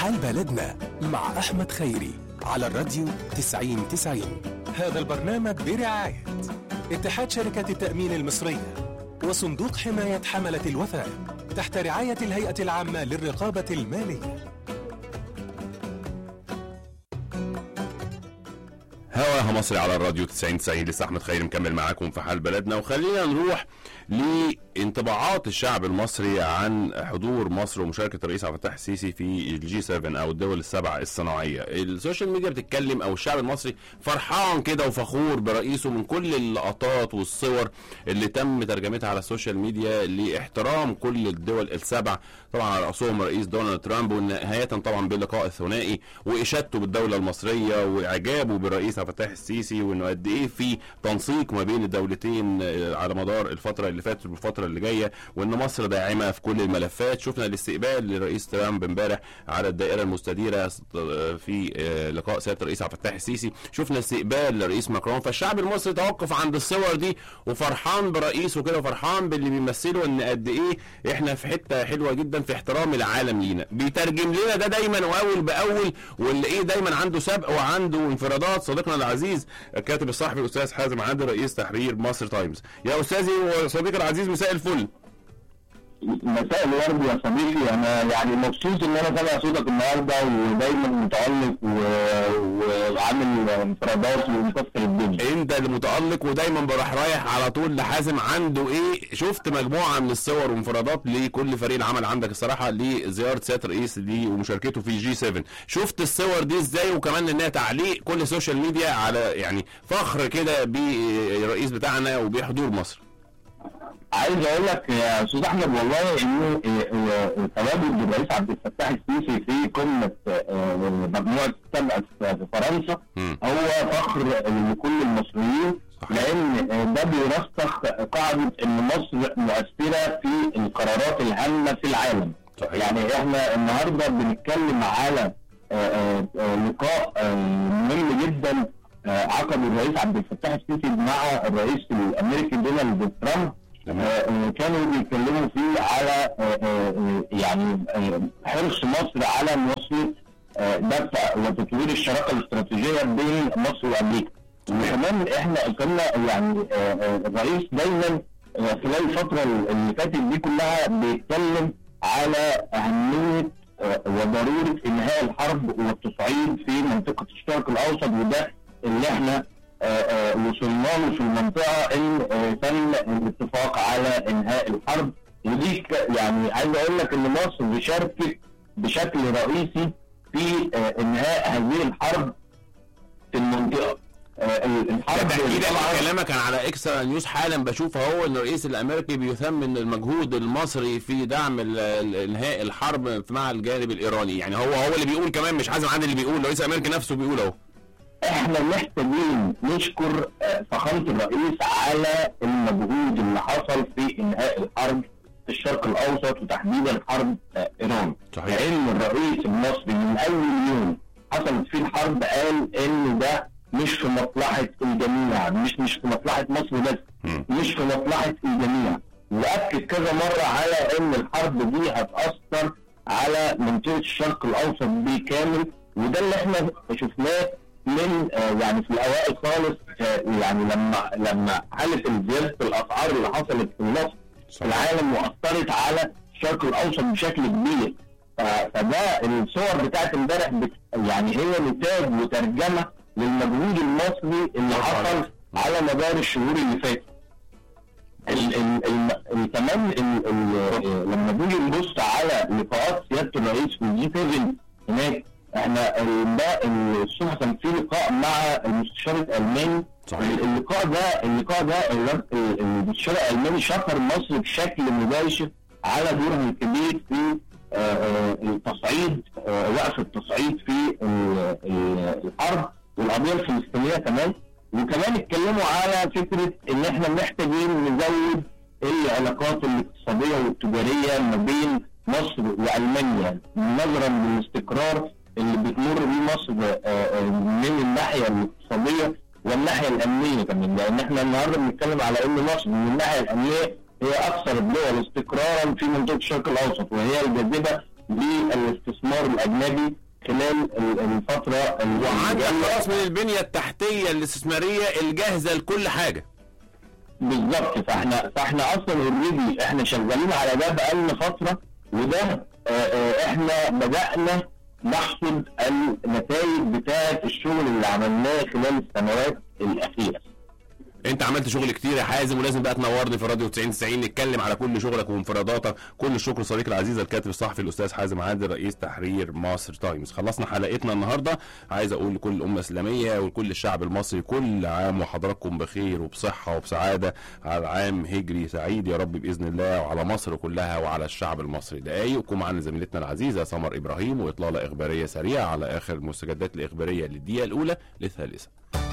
حال بلدنا مع أحمد خيري على الراديو 90 90 هذا البرنامج برعاية اتحاد شركة التأمين المصرية وصندوق حماية حملة الوثائق تحت رعاية الهيئة العامة للرقابة المالية هواها مصري على الراديو 90 90 لسه احمد خيري مكمل معاكم في حال بلدنا وخلينا نروح لانطباعات الشعب المصري عن حضور مصر ومشاركه الرئيس عبد الفتاح السيسي في الجي 7 او الدول السبع الصناعيه السوشيال ميديا بتتكلم او الشعب المصري فرحان كده وفخور برئيسه من كل اللقطات والصور اللي تم ترجمتها على السوشيال ميديا لاحترام كل الدول السبع طبعا على راسهم الرئيس دونالد ترامب ونهايه طبعا باللقاء الثنائي واشادته بالدوله المصريه واعجابه بالرئيس عبد الفتاح السيسي وانه قد ايه في تنسيق ما بين الدولتين على مدار الفتره اللي فاتت والفتره اللي جايه وان مصر داعمه في كل الملفات شفنا الاستقبال لرئيس ترامب امبارح على الدائره المستديره في لقاء سياده الرئيس عبد الفتاح السيسي شفنا استقبال لرئيس ماكرون فالشعب المصري توقف عند الصور دي وفرحان برئيسه كده وفرحان باللي بيمثله ان قد ايه احنا في حته حلوه جدا في احترام العالم لينا بيترجم لنا ده دايما واول باول واللي ايه دايما عنده سبق وعنده انفرادات صديقنا العزيز الكاتب الصحفي الاستاذ حازم عادل رئيس تحرير مصر تايمز يا استاذي وصديقي العزيز مساء الفل مساء الورد يا صديقي انا يعني مبسوط ان انا سامع صوتك النهارده ودايما متالق و... وعامل انفرادات ومكسر الدنيا انت اللي متالق ودايما بروح رايح على طول لحازم عنده ايه شفت مجموعه من الصور وانفرادات لكل فريق العمل عندك الصراحه لزياره سياده الرئيس دي ومشاركته في جي 7 شفت الصور دي ازاي وكمان انها تعليق كل السوشيال ميديا على يعني فخر كده بالرئيس بتاعنا وبحضور مصر عايز اقول لك يا استاذ احمد والله انه تواجد الرئيس عبد الفتاح السيسي في قمه مجموعه السبع في فرنسا هو فخر لكل المصريين لان ده بيرسخ قاعده ان مصر مؤثره في القرارات الهامه في العالم صحيح. يعني احنا النهارده بنتكلم على لقاء مهم جدا عقد الرئيس عبد الفتاح السيسي مع الرئيس الامريكي دونالد ترامب آه كانوا بيتكلموا فيه على آه آه يعني حرص مصر على مصر دفع وتطوير الشراكه الاستراتيجيه بين مصر وامريكا وكمان احنا كنا يعني الرئيس دايما خلال الفتره اللي فاتت دي كلها بيتكلم على اهميه وضروره انهاء الحرب والتصعيد في منطقه الشرق الاوسط وده اللي احنا وصلنا له في المنطقه ان تم الاتفاق على انهاء الحرب ودي يعني عايز اقول لك ان مصر شاركت بشكل رئيسي في انهاء هذه الحرب في المنطقه الحرب كده كلامك كان على اكسترا نيوز حالا بشوف اهو ان الرئيس الامريكي بيثمن المجهود المصري في دعم انهاء الحرب مع الجانب الايراني يعني هو هو اللي بيقول كمان مش حازم عادل اللي بيقول الرئيس الامريكي نفسه بيقول اهو احنا محتاجين نشكر فخامه الرئيس على المجهود اللي حصل في انهاء الحرب في الشرق الاوسط وتحديدا حرب ايران صحيح. لان الرئيس المصري من اول يوم حصلت فيه الحرب قال ان ده مش في مصلحه الجميع مش مش في مصلحه مصر بس م. مش في مصلحه الجميع واكد كذا مره على ان الحرب دي هتاثر على منطقه الشرق الاوسط بالكامل وده اللي احنا شفناه من آه يعني في الاوائل خالص آه يعني لما لما حاله زياده الاسعار اللي حصلت في مصر في العالم واثرت على الشرق الاوسط بشكل كبير فده الصور بتاعت امبارح يعني هي نتاج وترجمه للمجهود المصري اللي حصل على مدار الشهور اللي فاتت. كمان لما نيجي نبص على لقاءات سياده الرئيس في الجي 7 هناك احنا الصبح كان في لقاء مع المستشار الالماني صحيح. اللقاء ده اللقاء ده المستشار الالماني شكر مصر بشكل مباشر على دورها الكبير في التصعيد وقف التصعيد في الحرب والقضيه الفلسطينيه كمان وكمان اتكلموا على فكره ان احنا محتاجين نزود العلاقات الاقتصاديه والتجاريه ما بين مصر والمانيا نظرا للاستقرار اللي بتمر بيه مصر من الناحيه الاقتصاديه والناحيه الامنيه كمان لان احنا النهارده بنتكلم على ان مصر من الناحيه الامنيه هي اكثر الدول استقرارا في منطقه الشرق الاوسط وهي الجاذبه للاستثمار الاجنبي خلال ال- الفتره وعندك الجاية. خلاص من البنيه التحتيه الاستثماريه الجاهزه لكل حاجه بالظبط فاحنا فاحنا اصلا اوريدي احنا شغالين على ده بقالنا فتره وده آه، آه، احنا بدانا نحصد النتائج بتاعه الشغل اللي عملناه خلال السنوات الاخيره. انت عملت شغل كتير يا حازم ولازم بقى تنورني في راديو 90 90 نتكلم على كل شغلك وانفراداتك كل الشكر صديقي العزيز الكاتب الصحفي الاستاذ حازم عادل رئيس تحرير مصر تايمز خلصنا حلقتنا النهارده عايز اقول لكل الامه الاسلاميه ولكل الشعب المصري كل عام وحضراتكم بخير وبصحه وبسعاده على عام هجري سعيد يا رب باذن الله وعلى مصر كلها وعلى الشعب المصري دقايق وكم معانا زميلتنا العزيزه سمر ابراهيم واطلاله اخباريه سريعه على اخر المستجدات الاخباريه للدقيقه الاولى للثالثه